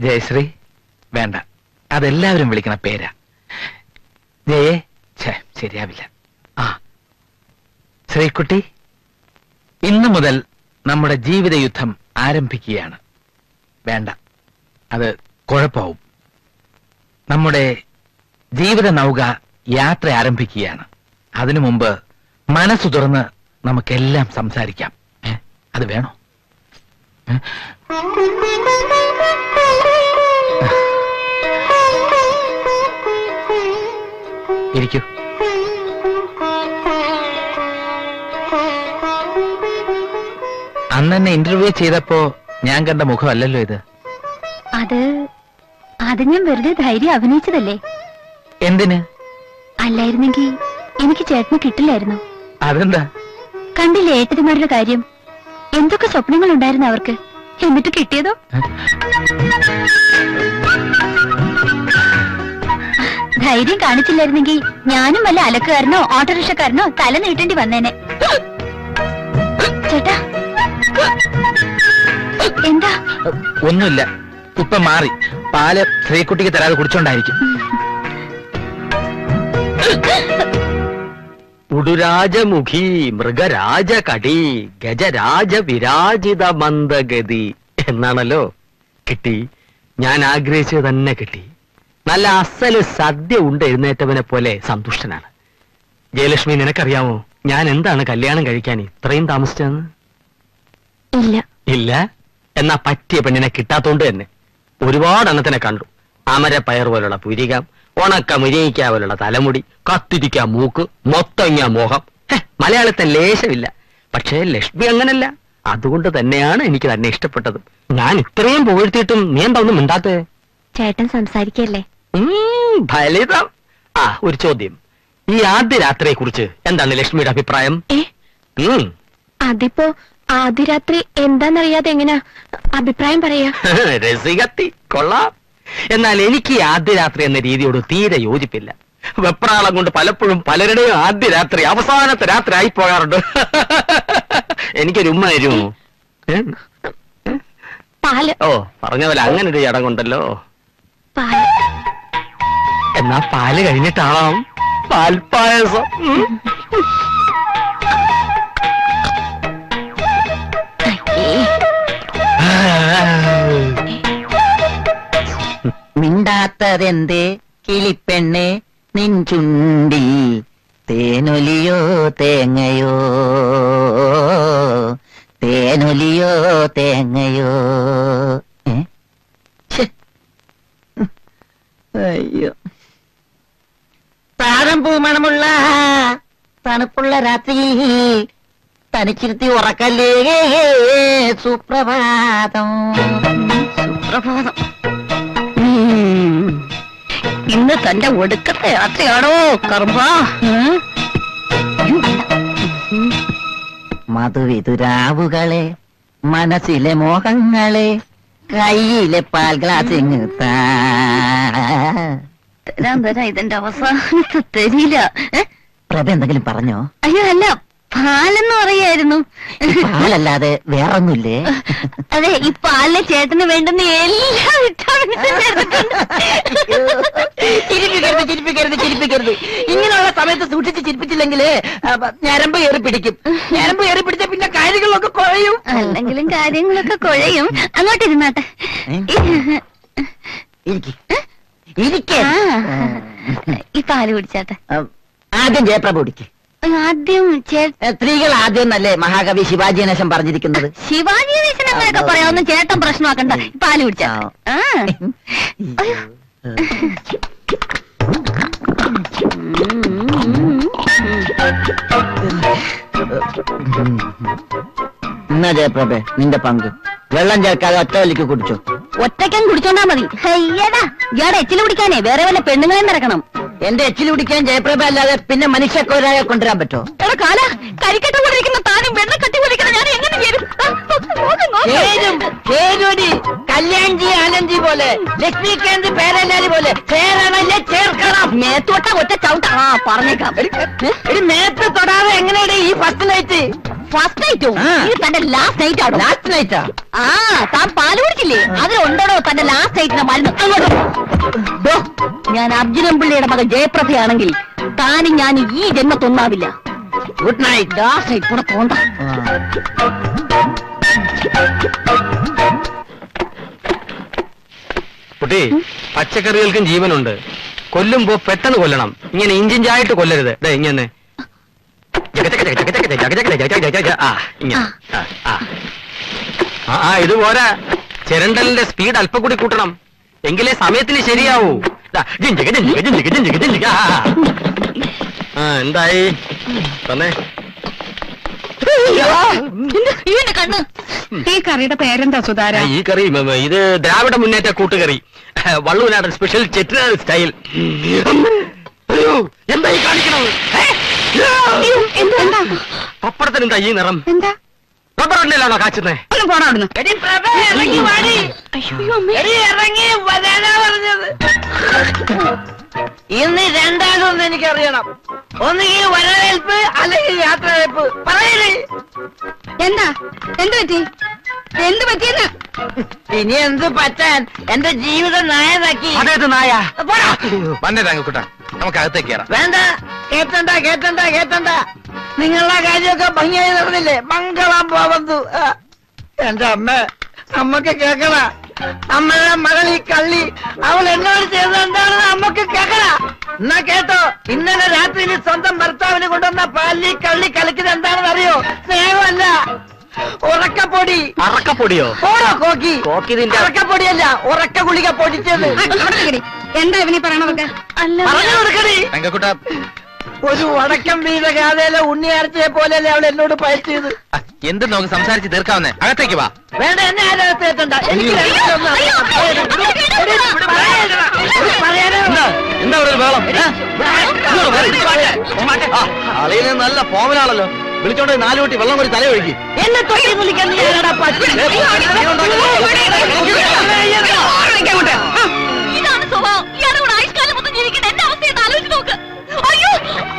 ജയശ്രീ വേണ്ട അതെല്ലാവരും വിളിക്കണ പേരാ ജയേ ഛേ ശരിയാവില്ല ആ ശ്രീകുട്ടി ഇന്നു മുതൽ നമ്മുടെ ജീവിത യുദ്ധം ആരംഭിക്കുകയാണ് വേണ്ട അത് കുഴപ്പമാവും നമ്മുടെ ജീവിത നൗക യാത്ര ആരംഭിക്കുകയാണ് അതിനു മുമ്പ് മനസ്സു തുറന്ന് നമുക്കെല്ലാം സംസാരിക്കാം ഏ? അത് വേണോ ഏ? ഇരിക്കൂ അന്ന് എന്നെ ഇന്റർവ്യൂ ചെയ്തപ്പോ ഞാൻ കണ്ട മുഖമല്ലല്ലോ ഇത് അത് അത് ഞാൻ വെറുതെ ധൈര്യം അഭിനയിച്ചതല്ലേ എന്തിന് അല്ലായിരുന്നെങ്കിൽ എനിക്ക് ചേട്ടന് കിട്ടില്ലായിരുന്നു അതെന്താ കണ്ടില്ലേ ഏട്ടന്മാരുടെ കാര്യം എന്തൊക്കെ സ്വപ്നങ്ങൾ ഉണ്ടായിരുന്നു അവർക്ക് എന്നിട്ട് കിട്ടിയതോ ധൈര്യം കാണിച്ചില്ലായിരുന്നെങ്കിൽ ഞാനും വല്ല അലക്കുകാരനോ ഓട്ടോറിക്ഷക്കാരനോ തല നീട്ടേണ്ടി വന്നേനെ ചേട്ടാ എന്താ ഒന്നുമില്ല ഇപ്പൊ മാറി പാല് ശ്രീകുട്ടിക്ക് തരാതെ കുടിച്ചോണ്ടായിരിക്കും ഉടുരാജമുഖി മൃഗരാജകടി ഗജരാജ വിരാജിത മന്ദഗതി എന്നാണല്ലോ കിട്ടി ഞാൻ ആഗ്രഹിച്ചത് തന്നെ കിട്ടി നല്ല അസല് സദ്യ ഉണ്ട് എഴുന്നേറ്റവനെ പോലെ സന്തുഷ്ടനാണ് ജയലക്ഷ്മി നിനക്കറിയാമോ ഞാൻ എന്താണ് കല്യാണം കഴിക്കാൻ ഇത്രയും താമസിച്ചതെന്ന് ഇല്ല ഇല്ല എന്നാ പറ്റിയ പെണ്ണിനെ കിട്ടാത്തോണ്ട് തന്നെ ഒരുപാട് എണ്ണത്തിനെ കണ്ടു അമരപ്പയർ പോലുള്ള പുരികം ഉണക്ക മുരിയിക്ക പോലുള്ള തലമുടി കത്തിരിക്ക മൂക്ക് മൊത്തങ്ങ മോഹം ഹെ, മലയാളത്തെ ലേശമില്ല പക്ഷേ ലക്ഷ്മി അങ്ങനല്ല അതുകൊണ്ട് തന്നെയാണ് എനിക്ക് തന്നെ ഇഷ്ടപ്പെട്ടത് ഞാൻ ഇത്രയും പുകഴ്ത്തിയിട്ടും നീ എന്താ ഒന്നും മിണ്ടാത്തേ ചേട്ടൻ സംസാരിക്കല്ലേ ഉം, ഫലിതം ആ ഒരു ചോദ്യം ഈ ആദ്യ രാത്രിയെ കുറിച്ച് എന്താണ് ലക്ഷ്മിയുടെ അഭിപ്രായം ഏ ഉം അതിപ്പോ ആദ്യ രാത്രി എന്താന്നറിയാതെ എങ്ങനാ അഭിപ്രായം പറയാ രസികത്തി കൊള്ളാം എന്നാൽ എനിക്ക് ഈ ആദ്യ രാത്രി എന്ന രീതിയോട് തീരെ യോജിപ്പില്ല വെപ്രാളം കൊണ്ട് പലപ്പോഴും പലരുടെയും ആദ്യ രാത്രി അവസാനത്തെ രാത്രി ആയി പോകാറുണ്ട് എനിക്കൊരു ഉമ്മ തരുമോ ഏ? പാല് ഓ പറഞ്ഞ പോലെ അങ്ങനെ ഒരു ചടങ്ങുണ്ടല്ലോ പാല് എന്നാ പാല് കഴിഞ്ഞിട്ടാവാം പാൽപ്പായസം ഉം. മിണ്ടാത്തതെന്തേ കിളിപ്പെണ്ണെ നിൻ ചുണ്ടിൽ തേനൊലിയോ തേങ്ങയോ തേനൊലിയോ തേങ്ങയോ ഏ? ഛെ. അയ്യോ താഴം പൂമണമുള്ള തണുപ്പുള്ള രാത്രി തനിച്ചിരുത്തി ഉറക്കല്ലേ സുപ്രഭാതം സുപ്രഭാതം ഉം. ഇന്ന് തന്റെ ഒടുക്കത്തെ യാത്രയാണോ കർമ്മ മധുവിതുരാവുകളെ മനസ്സിലെ മോഹങ്ങളെ കയ്യിലെ പാൽ ഗ്ലാസ് ഇങ്ങ് താ. തരാൻ തരാം ഇതിന്റെ അവസാനത്തെ തരില്ല ഏ? പ്രഭ എന്തെങ്കിലും പറഞ്ഞോ അയ്യോ അല്ല പാലെന്ന് പറയായിരുന്നു പാലല്ലാതെ വേറൊന്നുമില്ലേ അതെ ഈ പാലിലെ ചേട്ടന് വേണ്ടുന്ന എല്ലാ വിറ്റാമിൻസും ചേർത്തിട്ടുണ്ട്. ചിരിപ്പിക്കരുത് ചിരിപ്പിക്കരുത് ചിരിപ്പിക്കരുത് ഇങ്ങനെയുള്ള സമയത്ത് സൂക്ഷിച്ച് ചിരിപ്പിച്ചില്ലെങ്കിൽ ഞരമ്പ് കയറി പിടിക്കും ഞരമ്പ് കയറി പിടിച്ച പിന്നെ കാര്യങ്ങളൊക്കെ കുഴയും അല്ലെങ്കിലും കാര്യങ്ങളൊക്കെ കുഴയും അങ്ങോട്ട് ഇരുന്നാട്ടെ ഇരിക്ക്. ഇരിക്ക്. ആ. ഈ പാല് കുടിച്ചാട്ടെ ഉം, ആദ്യം ജയപ്രഭ കുടിക്ക് ആദ്യം ചേ ഏ, സ്ത്രീകൾ ആദ്യം എന്നല്ലേ മഹാകവി ശിവാജി ഗണേശൻ പറഞ്ഞിരിക്കുന്നത് ശിവാജി ഗണേശൻ അങ്ങനെയൊക്കെ പറയാവുന്ന ചേട്ടൻ പ്രശ്നമാക്കണ്ട ഈ പാല് കുടിച്ചാ ആ അയ്യോ. എന്നാ ജയപ്രഭ നിന്റെ പങ്ക് വെള്ളം ചേർക്കാതെ ഒറ്റ വലിക്ക് കുടിച്ചോ ഒറ്റയ്ക്കൻ കുടിച്ചോണ്ടാ മതി ഹയ്യടാ ഇയാടെ എച്ചിൽ കുടിക്കാനേ വേറെ വല്ല പെണ്ണുങ്ങളെ നിറക്കണം എന്റെ എച്ചിൽ കുടിക്കാൻ ജയപ്രഭ അല്ലാതെ പിന്നെ മനുഷ്യക്കോരായ കൊണ്ടുവരാൻ പറ്റോ എടാ കാല കരിക്കട്ട പോലിരിക്കുന്ന താനും വെള്ളം കട്ടി പോലിരിക്കുന്ന ഞാൻ എങ്ങനെ ചേരും ആ, നോക്ക്, നോക്ക്, നോക്ക്. ചേരും ചേരൂടി കല്യാൺജി ആനന്ദ്ജി പോലെ ലക്ഷ്മികാന്ത് പേരല്ലാലി പോലെ ചേരണല്ലേ ചേർക്കണം മേത്തോട്ട ഒറ്റ ചവിട്ട ആ പറഞ്ഞേക്കാം ഒരു മേത്ത് തൊടാതെ എങ്ങനെയാണ് ഈ ഈ ഫസ്റ്റ് നൈറ്റ് ഫസ്റ്റ് നൈറ്റോ ആ. ഇത് തന്റെ ലാസ്റ്റ് നൈറ്റ് ആണോ ലാസ്റ്റ് നൈറ്റാ ആ താൻ പാല് കുടിച്ചില്ലേ അതിലുണ്ടോ തന്റെ ലാസ്റ്റ് നൈറ്റിന്റെ മരുന്ന് അങ്ങോട്ട് ദോ, ഞാൻ അർജുനൻ പിള്ളിയുടെ മകൻ ജയപ്രഭയാണെങ്കിൽ താനും ഞാൻ ഈ ജന്മത്തൊന്നാവില്ല ഗുഡ് നൈറ്റ് ലാസ്റ്റ് നൈറ്റ് കൂടെ പോണ്ട കുട്ടി പച്ചക്കറികൾക്കും ജീവനുണ്ട് കൊല്ലുമ്പോ പെട്ടെന്ന് കൊല്ലണം ഇങ്ങനെ ഇഞ്ചിഞ്ചായിട്ട് കൊല്ലരുത് ദേ ഇങ്ങനെ ജഗജഗ ജഗജഗ ജഗജഗ ജഗജഗ ജഗജഗ ജഗജഗ. ആ ഇങ്ങനെ ആ, ആ. ആ, ആ ഇത് പോരാ ചിരണ്ടലിന്റെ സ്പീഡ് അല്പം കൂടി കൂട്ടണം എങ്കിലേ സമയത്തിന് ശരിയാവൂ ദാ, ജിഞ്ചിക, ജിഞ്ചിക, ജിഞ്ചിക, ജിഞ്ചിക, ജിഞ്ചിക. ആ, ആ. ആ എന്തായി തന്നെ ഇവന്റെ കണ്ണ് ഈ കറിയുടെ പേരെന്താ സുധാര ഈ കറി ഉം, ഇത് ദ്രാവിഡ മുന്നേറ്റ കൂട്ടുകറി വള്ളുവനാടൻ സ്പെഷ്യൽ ചെറ്റിനാട് സ്റ്റൈൽ അയ്യോ എന്താ ഈ കാണിക്കണത് ഏ? എന്താ എന്താ പപ്പടത്തിന് എന്താ ഈ നിറം എന്താ റബ്ബർ എണ്ണയിലാണോ കാച്ചുന്നേ ഒന്ന് പോണ അവിടുന്ന് എടി പ്രഭ ഇറങ്ങി വാടി എടി ഇറങ്ങി വരാനാ പറഞ്ഞത് ഇന്ന് രണ്ടാമതൊന്ന് എനിക്കറിയണം ഒന്നുകിൽ വരവേൽപ്പ് അല്ലെങ്കിൽ യാത്രവേൽപ്പ് പറയണേ എന്താ എന്ത് പറ്റി എന്ത് പറ്റിയെന്ന് ഇനി എന്ത് പറ്റാൻ എന്റെ ജീവിതം നായനാക്കി അതേത് നായ പോടാ. വന്നേ തങ്കക്കുട്ട നമുക്ക് അകത്തേക്ക് കയറാം വേണ്ട കേട്ടണ്ട കേട്ടണ്ട കേട്ടണ്ട നിങ്ങളുടെ കാര്യമൊക്കെ ഭംഗിയായി നടന്നില്ലേ മംഗളം പോവന്തു ആ. എന്റെ അമ്മ അമ്മക്ക് കേക്കണ അമ്മയുടെ മകൾ ഈ കള്ളി അവൾ എന്നോട് ചെയ്തത് എന്താണെന്ന് അമ്മക്ക് കേക്കണ എന്നാ കേട്ടോ ഇന്നലെ രാത്രിയിൽ സ്വന്തം ഭർത്താവിന് കൊണ്ടുവന്ന പാലി കള്ളി കളിക്കുന്നത് എന്താണെന്ന് അറിയോ സ്നേഹമല്ല ഉറക്കപ്പൊടി അറക്കപ്പൊടിയോ ഓടോ കോക്കി കോക്കി നിന്റെ- ഉറക്കപ്പൊടിയല്ല ഉറക്ക ഗുളിക പൊടിച്ചത് ആ, അവിടെ നിൽക്കടി. എന്താ ഇവനീ പറയണതൊക്കെ പറഞ്ഞു കൊടുക്കണേ തങ്കക്കുട്ട ഒരു വടക്കം വീത ഗാഥയിലെ ഉണ്ണിയാർച്ചയെ പോലെയല്ലേ അവൾ എന്നോട് പയറ്റിയത് ആ, എന്ത് നമുക്ക് സംസാരിച്ച് തീർക്കാവുന്നേ അകത്തേക്ക് വാ വേണ്ട എന്നെ ആരകത്ത് എത്തണ്ട എനിക്ക് രണ്ടിലൊന്നും അറിയാം. എടി, പറയരുത്. എടി, പറയാനോ? എന്താ ഒരു ബഹളം അളിയന് നല്ല ഫോമിലാണല്ലോ വിളിച്ചോണ്ട് നാലു കുട്ടി വെള്ളം കൂടി തല ഒഴുകി എന്നെ തൊട്ടി വിളിക്കാൻ നീ ആരാടാ പട്ടി? ഇതാണ് സ്വഭാവം ഇയാളുടെ കൂടെ ആയുഷ്കാലം മൊത്തം ജീവിക്കേണ്ട എന്റെ അവസ്ഥ ഒന്ന് ആലോചിച്ച് നോക്ക് അയ്യോ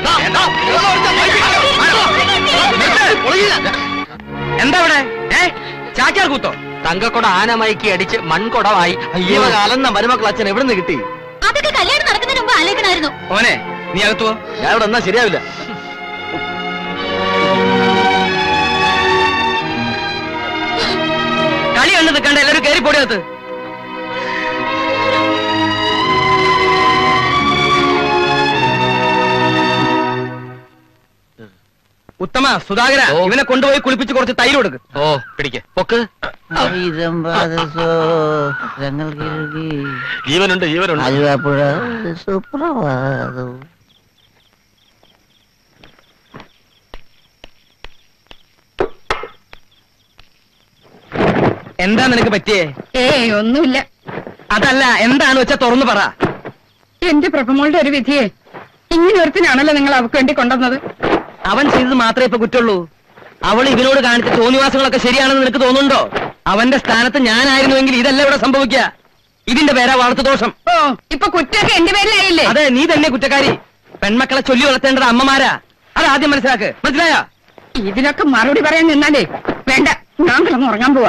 എന്താ ഇവിടെ ഏ ചാക്യാർ കൂത്തോ തങ്കക്കൊട ആനമയക്കി അടിച്ച് മൺകുടമായി അയ്യോ അലന്ന മരുമക്കൾ അച്ഛൻ എവിടെ നിന്ന് കിട്ടി അതൊക്കെ കല്യാണം നടക്കുന്നതിന് മുമ്പ് ആലോചിക്കണമായിരുന്നു ഓനെ നീ അകത്തു പോ ഞാൻ ഇവിടെ എന്നാ ശരിയാവില്ല കളി കണ്ടു നിൽക്കണ്ട എല്ലാവരും കയറി പൊടിയകത്ത് ഉത്തമ സുധാകര ഇവനെ കൊണ്ടുപോയി കുളിപ്പിച്ച് കുറച്ച് തൈര് കൊടുക്ക് ഓ പിടിക്ക് പൊക്ക് ജീവനുണ്ട് ജീവനുണ്ട് ആലുവാപ്പുഴ സുപ്രഭാതം എന്താ നിനക്ക് പറ്റിയേ ഏയ് ഒന്നുമില്ല അതല്ല എന്താണ് വെച്ചാ തുറന്നു പറ എന്റെ പ്രഭമോളുടെ ഒരു വിധിയെ ഇങ്ങനെ ഒരുത്തിനാണല്ലോ നിങ്ങൾ അവക്ക് വേണ്ടി കൊണ്ടുവന്നത് അവൻ ചെയ്തത് മാത്രമേ ഇപ്പൊ കുറ്റുള്ളൂ അവൾ ഇവനോട് കാണിച്ച തോന്നിവാസങ്ങളൊക്കെ ശരിയാണെന്ന് നിനക്ക് തോന്നുന്നുണ്ടോ അവന്റെ സ്ഥാനത്ത് ഞാനായിരുന്നുവെങ്കിൽ ഇതല്ല ഇവിടെ സംഭവിക്കുക ഇതിന്റെ പേരാ വളർത്തു ദോഷം ഓ ഇപ്പൊ കുറ്റമൊക്കെ എന്റെ പേരിലായില്ലേ അതെ നീ തന്നെ കുറ്റക്കാരി പെൺമക്കളെ ചൊല്ലി വളർത്തേണ്ടത് അമ്മമാരാ അത് ആദ്യം മനസ്സിലാക്ക് മനസ്സിലായോ ഇതിനൊക്കെ മറുപടി പറയാൻ നിന്നാലേ വേണ്ട ഞാൻ കിടന്ന് ഉറങ്ങാൻ പോവാ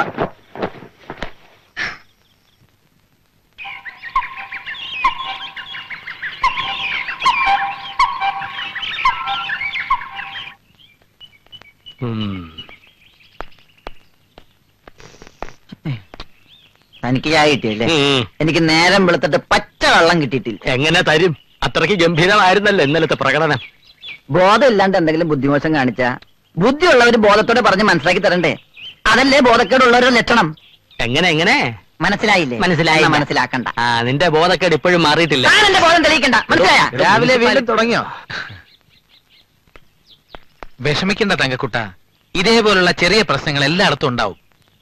തനിക്ക് ചായ കിട്ടിയല്ലേ എനിക്ക് നേരം വെളുത്തിട്ട് പച്ച വെള്ളം കിട്ടിയിട്ടില്ല എങ്ങനെ തരും അത്രയ്ക്ക് ഗംഭീരമായിരുന്നല്ലോ ഇന്നലത്തെ പ്രകടനം ബോധം ഇല്ലാണ്ട് എന്തെങ്കിലും ബുദ്ധിമോശം കാണിച്ച ബുദ്ധിയുള്ളവര് ബോധത്തോടെ പറഞ്ഞ് മനസ്സിലാക്കി തരണ്ടേ അതല്ലേ ബോധക്കേടുള്ളവരുടെ ലക്ഷണം എങ്ങനെ എങ്ങനെ മനസ്സിലായില്ലേ മനസ്സിലായില്ല. എന്നാ മനസ്സിലാക്കണ്ട ആ നിന്റെ ബോധക്കേട് ഇപ്പോഴും മാറിയിട്ടില്ല ഞാൻ എന്റെ ബോധം തെളിയിക്കണ്ട മനസ്സിലായ രാവിലെ വീണ്ടും തുടങ്ങിയോ വിഷമിക്കണ്ട തങ്കക്കുട്ട ഇതേപോലുള്ള ചെറിയ പ്രശ്നങ്ങൾ എല്ലായിടത്തും ഉണ്ടാവും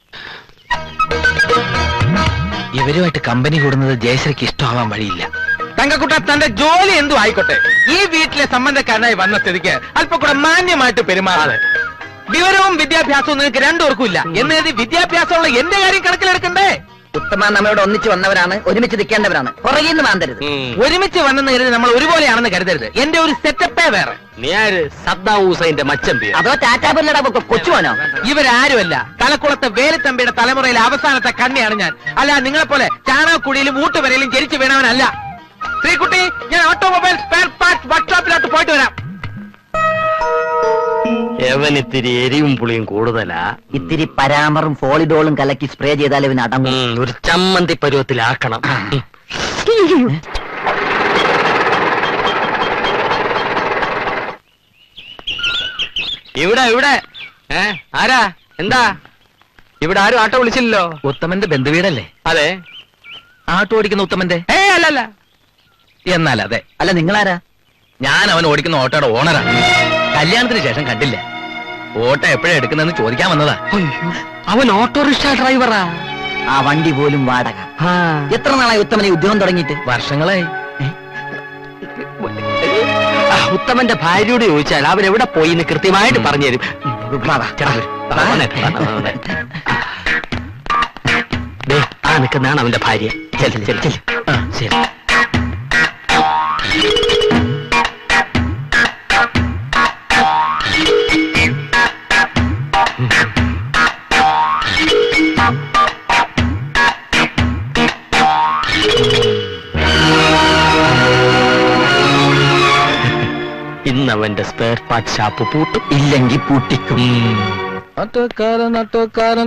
ഇവരുമായിട്ട് കമ്പനി കൂടുന്നത് ജയശ്രീക്ക് ഇഷ്ടമാവാൻ വഴിയില്ല തങ്കക്കുട്ട തന്റെ ജോലി എന്തും ആയിക്കോട്ടെ ഈ വീട്ടിലെ സംബന്ധക്കാരനായി വന്ന സ്ഥിതിക്ക് അല്പം കൂടെ മാന്യമായിട്ട് പെരുമാറാതെ വിവരവും വിദ്യാഭ്യാസവും നിങ്ങൾക്ക് രണ്ടുപേർക്കും ഇല്ല എന്ന് കരുതി വിദ്യാഭ്യാസമുള്ള എന്റെ കാര്യം കണക്കിലെടുക്കണ്ടേ ഉത്തമ നമ്മളോട് ഒന്നിച്ച് വന്നവരാണ് ഒരുമിച്ച് നിൽക്കേണ്ടവരാണ് പുറകിൽ നിന്ന് മാന്തരുത് ഒരുമിച്ച് വന്നെന്ന് കരുതി നമ്മൾ ഒരുപോലെയാണെന്ന് കരുതരുത് എന്റെ ഒരു സെറ്റപ്പേ വേറെ നീ ആര് സദ്ദാം ഹുസൈന്റെ മച്ചമ്പി അതോ ടാറ്റാബില്ലട കൊച്ചുമോനോ ഇവരാരുമല്ല തലക്കുളത്തെ വേലുത്തമ്പിയുടെ തലമുറയിലെ അവസാനത്തെ കണ്ണിയാണ് ഞാൻ അല്ല നിങ്ങളെ പോലെ ചാണകക്കുടിയിലും ഊട്ടുവരയിലും ജനിച്ചു വീണവനല്ല ശ്രീകുട്ടി ഞാൻ ഓട്ടോമൊബൈൽ സ്പെയർ പാർട്സ് വർക്ക്ഷോപ്പിലോട്ട് പോയിട്ട് വരാം എവനിത്തിരി എരിവും പുളിയും കൂടുതലാ ഇത്തിരി പരാമറും ഫോളിഡോളും കലക്കി സ്പ്രേ ചെയ്താൽ ഇവന് അടങ്ങും ഉം, ഒരു ചമ്മന്തി പരുവത്തിലാക്കണം ഉം. ഇവിടെ ഇവിടെ ഏ ആരാ എന്താ ഇവിടെ ആരും ആട്ടോ വിളിച്ചില്ലല്ലോ ഉത്തമന്റെ ബന്ധുവീടല്ലേ അതെ ആട്ടോ ഓടിക്കുന്ന ഉത്തമന്റെ ഏ അല്ലല്ല എന്നാൽ അതെ അല്ല നിങ്ങളാരാ ഞാൻ അവൻ ഓടിക്കുന്ന ഓട്ടോയുടെ ഓണറാണ് കല്യാണത്തിന് ശേഷം കണ്ടില്ല ഓട്ടോ എപ്പോഴാ എടുക്കുന്നതെന്ന് ചോദിക്കാൻ വന്നതാ അവൻ ഓട്ടോറിക്ഷ ഡ്രൈവറാ ആ വണ്ടി പോലും വാടക എത്ര നാളായി ഉത്തമനെ ഉദ്യോഗം തുടങ്ങിയിട്ട് വർഷങ്ങളായി ആ, ഉത്തമന്റെ ഭാര്യയോട് ചോദിച്ചാൽ അവൻ എവിടെ പോയി എന്ന് കൃത്യമായിട്ട് പറഞ്ഞു തരും ചേട്ടാ, വരൂ. വാ, വന്നേ, വന്നേ, വന്നേ. ദേ, ആ നിൽക്കുന്നതാണ് അവന്റെ ഭാര്യ ചെല്ല് ചെല്ല് ചെല്ല് ആ, ശരി ഇന്ന് അവന്റെ സ്പെയർ പാർട്ട് ഷാപ്പ് പൂട്ടും ഇല്ലെങ്കിൽ പൂട്ടിക്കും ഓട്ടോക്കാരൻ ഓട്ടോക്കാരൻ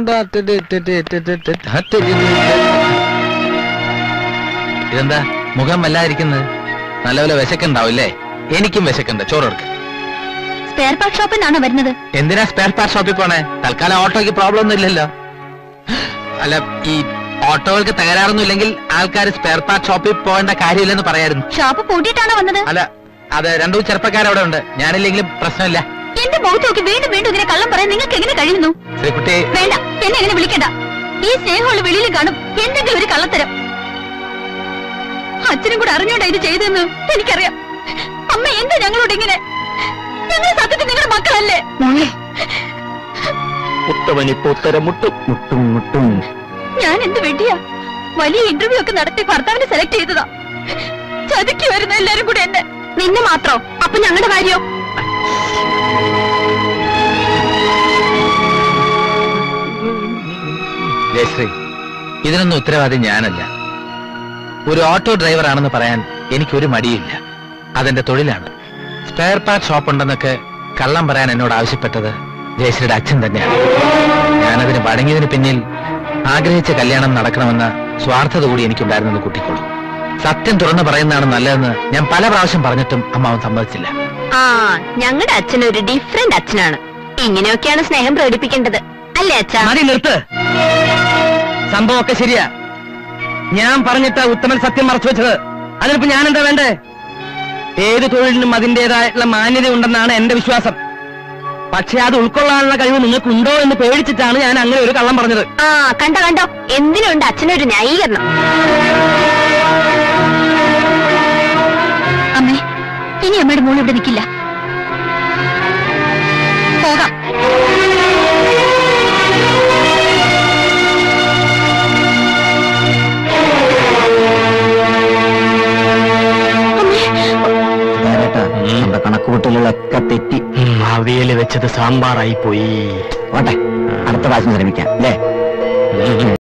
ഇതെന്താ മുഖം വല്ലാതിരിക്കുന്നത് നല്ലപോലെ വിശക്കുണ്ടാവില്ലേ എനിക്കും വിശക്കുണ്ട് ചോറെടുക്ക സ്പെയർ പാർട്ട് ഷോപ്പിൽ നിന്നാണോ വരുന്നത് എന്തിനാ സ്പെയർ പാർട്ട് ഷോപ്പിൽ പോണേ തൽക്കാലം ഓട്ടോയ്ക്ക് പ്രോബ്ലം ഒന്നും ഇല്ലല്ലോ അല്ല ഈ ഓട്ടോകൾക്ക് തകരാറൊന്നും ഇല്ലെങ്കിൽ ആൾക്കാർ സ്പെയർ പാർട്ട് ഷോപ്പിൽ പോകേണ്ട കാര്യമില്ലെന്ന് പറയായിരുന്നു ഷോപ്പ് പൂട്ടിയിട്ടാണോ വന്നത് അല്ല അത് രണ്ടു ചെറുപ്പക്കാരവിടെ ഉണ്ട് ഞാനില്ലെങ്കിലും പ്രശ്നമില്ല എന്റെ മുഖത്ത് നോക്കി വീണ്ടും വീണ്ടും ഇങ്ങനെ കള്ളം പറയാൻ നിങ്ങൾക്ക് എങ്ങനെ കഴിയുന്നു ശ്രീകുട്ടി വേണ്ട എന്നെ എങ്ങനെ വിളിക്കണ്ട ഈ സ്നേഹമുള്ള വെളിയിൽ കാണും എന്തെങ്കിലും ഒരു കള്ളത്തരം അച്ഛനും കൂടെ അറിഞ്ഞോണ്ടാ ഇത് ചെയ്തെന്ന് എനിക്കറിയാം അമ്മ എന്താ ഞങ്ങളോട് ഇങ്ങനെ ഞങ്ങൾ സത്യത്തിൽ നിങ്ങളുടെ മക്കളല്ലേ ഉത്തമൻ ഇപ്പൊ ഉത്തരം മുട്ടും മുട്ടും മുട്ടും ഞാൻ എന്ത് വെട്ടിയാ വലിയ ഇന്റർവ്യൂ ഒക്കെ നടത്തി ഭർത്താവിനെ സെലക്ട് ചെയ്തതാ ചതുക്കി വരുന്ന എല്ലാരും കൂടെ എന്നെ നിന്നെ മാത്രോ അപ്പൊ ഞങ്ങളുടെ കാര്യോ ജയശ്രീ ഇതിനൊന്നും ഉത്തരവാദി ഞാനല്ല ഒരു ഓട്ടോ ഡ്രൈവർ ആണെന്ന് പറയാൻ എനിക്കൊരു മടിയില്ല അതെന്റെ തൊഴിലാണ് സ്പെയർ പാർട്ട് ഷോപ്പ് ഉണ്ടെന്നൊക്കെ കള്ളം പറയാൻ എന്നോട് ആവശ്യപ്പെട്ടത് ജയശ്രീയുടെ അച്ഛൻ തന്നെയാണ് ഞാനതിന് വഴങ്ങിയതിന് പിന്നിൽ ആഗ്രഹിച്ച കല്യാണം നടക്കണമെന്ന സ്വാർത്ഥത കൂടി എനിക്കുണ്ടായിരുന്നെന്ന് കൂട്ടിക്കോളൂ സത്യം തുറന്നു പറയുന്നതാണ് നല്ലതെന്ന് ഞാൻ പല പ്രാവശ്യം പറഞ്ഞിട്ടും അമ്മാവൻ സമ്മതിച്ചില്ല ആ ഞങ്ങളുടെ അച്ഛൻ ഒരു ഡിഫറെന്റ് അച്ഛനാണ് ഇങ്ങനെയൊക്കെയാണ് സ്നേഹം പ്രകടിപ്പിക്കേണ്ടത് അല്ലേ അച്ഛാ മതി നിർത്ത് സംഭവമൊക്കെ ശരിയാ ഞാൻ പറഞ്ഞിട്ട് ഉത്തമൻ സത്യം മറച്ചു വെച്ചത് അതിനിപ്പോ ഞാൻ എന്താ വേണ്ടേ ഏത് തൊഴിലിനും അതിന്റേതായിട്ടുള്ള മാന്യത ഉണ്ടെന്നാണ് എന്റെ വിശ്വാസം പക്ഷെ അത് ഉൾക്കൊള്ളാനുള്ള കഴിവ് നിങ്ങൾക്കുണ്ടോ എന്ന് പേടിച്ചിട്ടാണ് ഞാൻ അങ്ങനെ ഒരു കള്ളം പറഞ്ഞത് ആ കണ്ടോ കണ്ടോ എന്തിനുണ്ട് അച്ഛനൊരു ന്യായീകരണം അമ്മേ ഇനി അമ്മയുടെ മോൾ ഇവിടെ നിൽക്കില്ല പോകാം നമ്മുടെ കണക്കുകൂട്ടലുകളൊക്കെ തെറ്റി ഉം, അവിയല് വെച്ചത് സാമ്പാറായി പോയി ഓട്ടെ അടുത്ത പ്രാവശ്യം ശ്രമിക്കാം അല്ലേ ഉം.